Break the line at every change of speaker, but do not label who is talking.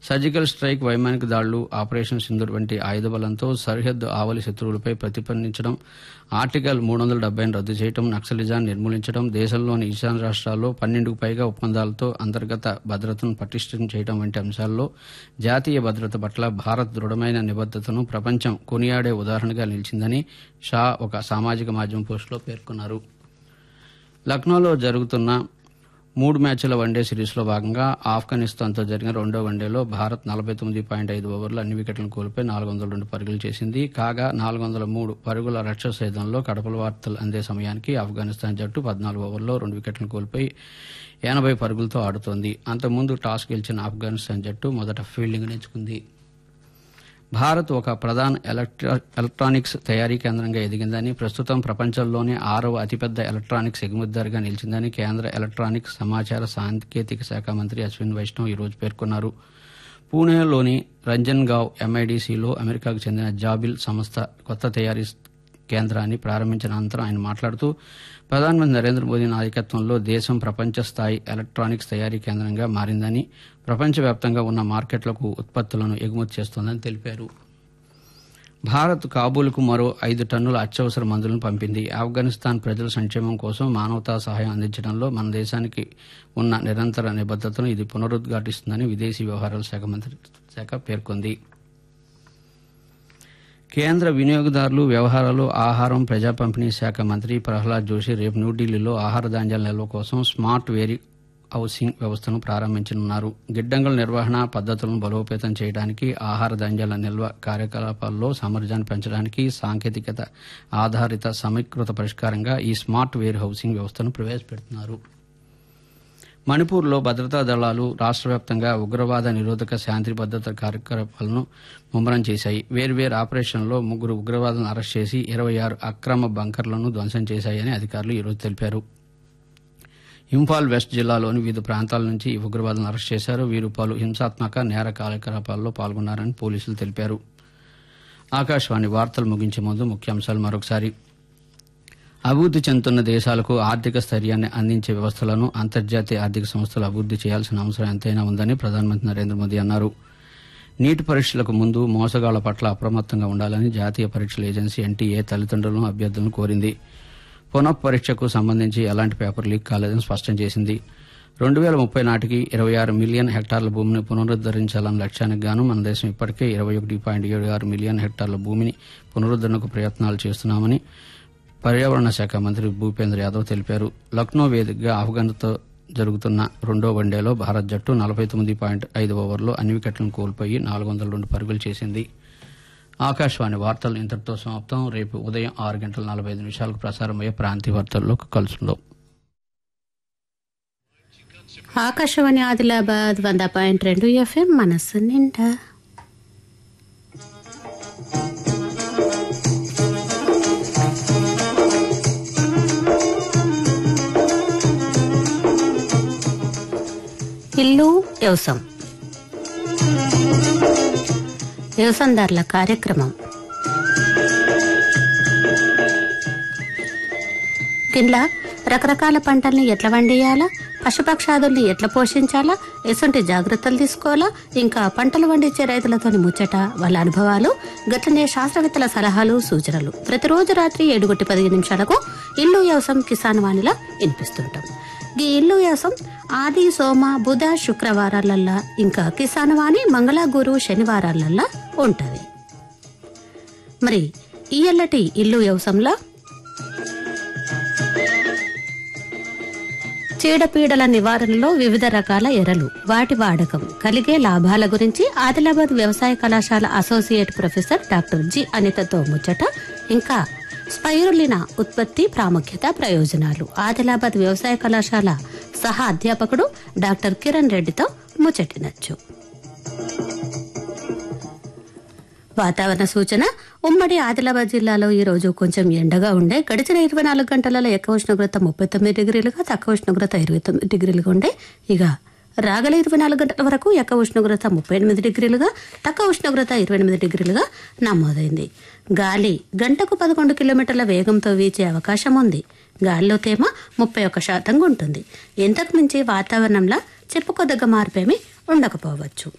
surgical strike వైమానిక దాడులు operation Sindoor వంటి ఆయుధ బలంతో సరిహద్దు ఆవలి శత్రువులపై ప్రతిపన్నించడం ఆర్టికల్ మూడు వందల డెబ్బైను రద్దు చేయడం నక్సలిజాన్ని నిర్మూలించడం దేశంలోని ఈశాన్య రాష్ట్రాల్లో పన్నెండుకు పైగా ఒప్పందాలతో అంతర్గత భద్రతను పటిష్టం చేయడం వంటి అంశాల్లో జాతీయ భద్రత పట్ల భారత్ దృఢమైన నిబద్దతను ప్రపంచం కొనియాడే ఉదాహరణగా నిలిచిందని షా ఒక సామాజిక మాధ్యమం పోస్టులో పేర్కొన్నారు లక్నోలో జరుగుతున్న మూడు మ్యాచ్ల వన్డే సిరీస్లో భాగంగా ఆఫ్ఘనిస్తాన్తో జరిగిన రెండో వన్డేలో భారత్ నలభై తొమ్మిది పాయింట్ ఐదు ఓవర్లు అన్ని వికెట్లను కోల్పోయి నాలుగు వందల రెండు పరుగులు చేసింది కాగా నాలుగు వందల మూడు పరుగుల రక్ష సేదంలో కడపల వార్తలు అందే సమయానికి ఆఫ్ఘనిస్తాన్ జట్టు పద్నాలుగు ఓవర్లో రెండు వికెట్లను కోల్పోయి ఎనభై పరుగులతో ఆడుతోంది అంతకుముందు టాస్ గెలిచిన ఆఫ్ఘనిస్తాన్ జట్టు మొదట ఫీల్డింగ్ ఎంచుకుంది భారత్ ఒక ప్రధాన ఎలక్ట్రా ఎలక్ట్రానిక్స్ తయారీ కేంద్రంగా ఎదిగిందని ప్రస్తుతం ప్రపంచంలోనే ఆరవ అతిపెద్ద ఎలక్ట్రానిక్స్ ఎగుమతిదారుగా నిలిచిందని కేంద్ర ఎలక్ట్రానిక్స్ సమాచార సాంకేతిక శాఖ మంత్రి అశ్విన్ వైష్ణవ్ ఈరోజు పేర్కొన్నారు పూణేలోని రంజన్ గావ్ ఎంఐడిసిలో అమెరికాకు చెందిన జాబిల్ సంస్థ కొత్త తయారీ కేంద్రాన్ని ప్రారంభించిన అనంతరం ఆయన మాట్లాడుతూ ప్రధానమంత్రి నరేంద్ర మోదీ నాయకత్వంలో దేశం ప్రపంచ స్థాయి ఎలక్ట్రానిక్స్ తయారీ కేంద్రంగా మారిందని ప్రపంచవ్యాప్తంగా ఉన్న మార్కెట్లకు ఉత్పత్తులను ఎగుమతి చేస్తోందని తెలిపారు భారత్ కాబూల్కు మరో ఐదు టన్నుల అత్యవసర మందులను పంపింది ఆఫ్ఘనిస్తాన్ ప్రజల సంక్షేమం కోసం మానవతా సహాయం అందించడంలో మన దేశానికి ఉన్న నిరంతర నిబద్దతను ఇది పునరుద్ఘాటిస్తుందని విదేశీ వ్యవహారాల శాఖ మంత్రి శాఖ పేర్కొంది కేంద్ర వినియోగదారులు వ్యవహారాలు ఆహారం ప్రజా పంపిణీ శాఖ మంత్రి ప్రహ్లాద్ జోషి రేపు న్యూఢిల్లీలో ఆహార ధాన్యాల నిల్వ కోసం స్మార్ట్ వేరీ హౌసింగ్ వ్యవస్థను ప్రారంభించనున్నారు గిడ్డంగుల నిర్వహణ పద్దతులను బలోపేతం చేయడానికి ఆహార ధాన్యాల నిల్వ కార్యకలాపాల్లో సామర్థ్యాన్ని పెంచడానికి సాంకేతికత ఆధారిత సమీకృత పరిష్కారంగా ఈ స్మార్ట్ వేర్ హౌసింగ్ వ్యవస్థను ప్రవేశపెడుతున్నారు మణిపూర్లో భద్రతా దళాలు రాష్ట్ర వ్యాప్తంగా ఉగ్రవాద నిరోధక శాంతి భద్రత కార్యకలాపాలను ముమ్మరం చేశాయి వేర్వేరు ఆపరేషన్లో ముగ్గురు ఉగ్రవాదులను అరెస్ట్ చేసి ఇరవై ఆరు అక్రమ బంకర్లను ధ్వంసం చేశాయని అధికారులు ఈరోజు తెలిపారు ఇంఫాల్ వెస్ట్ జిల్లాలోని వివిధ ప్రాంతాల నుంచి ఈ ఉగ్రవాదులను అరెస్ట్ చేశారు వీరు పలు హింసాత్మక నేర కార్యకలాపాల్లో పాల్గొన్నారని పోలీసులు తెలిపారు ఆకాశవాణి వార్తలు ముగించే ముందు ముఖ్యాంశాలు మరొకసారి అభివృద్ది చెందుతున్న దేశాలకు ఆర్థిక స్థైర్యాన్ని అందించే వ్యవస్థలను అంతర్జాతీయ ఆర్థిక సంస్థలు అభివృద్ది చేయాల్సిన అవసరం ఎంతైనా ఉందని ప్రధానమంత్రి నరేంద్ర మోదీ అన్నారు నీటి పరీక్షలకు ముందు మోసగాళ్ల పట్ల అప్రమత్తంగా ఉండాలని జాతీయ పరీక్షల ఏజెన్సీ ఎన్టీఏ తల్లిదండ్రులను అభ్యర్థులను కోరింది పునః పరీక్షకు సంబంధించి ఎలాంటి పేపర్ లీక్ కాలేదని స్పష్టం చేసింది రెండు వేల ముప్పై నాటికి ఇరవై ఆరు మిలియన్ హెక్టార్ల భూమిని పునరుద్దరించాలన్న లక్ష్యానికి గాను మన దేశం ఇప్పటికే ఇరవై ఒకటి పాయింట్ ఏడు ఆరు మిలియన్ హెక్టార్ల భూమిని పునరుద్దరణకు ప్రయత్నాలు చేస్తున్నామని పర్యావరణ శాఖ మంత్రి భూపేంద్ర యాదవ్ తెలిపారు లక్నో వేదికగా ఆఫ్ఘన్తో జరుగుతున్న రెండో వన్డేలో భారత్ జట్టు నలభై తొమ్మిది పాయింట్ ఐదు ఓవర్లో అన్ని వికెట్లను కోల్పోయి నాలుగు వందల రెండు పరుగులు చేసింది ఆకాశవాణి వార్తలు ఇంతటితో సమాప్తం రేపు ఉదయం ఆరు గంటల నలభై ఐదు నిమిషాలకు ప్రసారమయ్యే ప్రాంతీయ వార్తల్లో కలుసుకుందాం
ఆకాశవాణి ఆదిలాబాద్ వంద పాయింట్ రెండు ఎఫ్ఎం మనస్సు నిండా ఇల్లు వ్యవసాయం వ్యవసాయదారుల కార్యక్రమం కింద రకరకాల పంటల్ని ఎట్లా వండియాలా పశుపక్షాదుల్ని ఎట్లా పోషించాలా ఎటువంటి జాగ్రత్తలు తీసుకోవాలా ఇంకా పంటలు పండించే రైతులతోని ముచ్చట వాళ్ళ అనుభవాలు గట్లనే శాస్త్రవేత్తల సలహాలు సూచనలు ప్రతిరోజు రాత్రి ఏడుగొట్టి పదిహేను నిమిషాలకు ఇల్లు వ్యవసాయం కిసాన్ వాణిలా వినిపిస్తుంటాం ఈ ఇల్లు వ్యవసాయం ఆది సోమ బుధ శుక్రవారాలల్లా ఇంకా కిసాన్ వాణి మంగళ గురు శనివారాలల్లా ఉంటది మరి ఇయ్యల్లటి ఇల్లు వ్యవసాయంలో చీడపీడల నివారణలో వివిధ రకాల ఎరలు వాటి వాడకం కలిగే లాభాల గురించి ఆదిలాబాద్ వ్యవసాయ కళాశాల అసోసియేట్ ప్రొఫెసర్ డాక్టర్ జి అనితతో ముచ్చట ఇంకా స్పైరులిన ఉత్పత్తి ప్రాముఖ్యత ప్రయోజనాలు ఆదిలాబాద్ వ్యవసాయ కళాశాల సహా అధ్యాపకుడు డాక్టర్ కిరణ్ రెడ్డితో ముచ్చటినచ్చు వాతావరణ సూచన ఉమ్మడి ఆదిలాబాద్ జిల్లాలో ఈ రోజు కొంచెం ఎండగా ఉండే గడిచిన ఇరవై నాలుగు గంటలలో ఎక్కువ ఉష్ణోగ్రత ముప్పై తొమ్మిది డిగ్రీలుగా తక్కువ ఉష్ణోగ్రత ఇరవై తొమ్మిది డిగ్రీలుగా ఉండే ఇక రాగల ఇరవై నాలుగు గంటల వరకు ఎక్కువ ఉష్ణోగ్రత ముప్పై ఎనిమిది డిగ్రీలుగా తక్కువ ఉష్ణోగ్రత ఇరవై ఎనిమిది డిగ్రీలుగా నమోదైంది గాలి గంటకు పదకొండు కిలోమీటర్ల వేగంతో వీచే అవకాశం ఉంది గాలిలో తేమ ముప్పై ఒక్క శాతంగా ఉంటుంది ఇంతకు మించి వాతావరణంలో చెప్పుకోదగ్గ మార్పేమీ ఉండకపోవచ్చు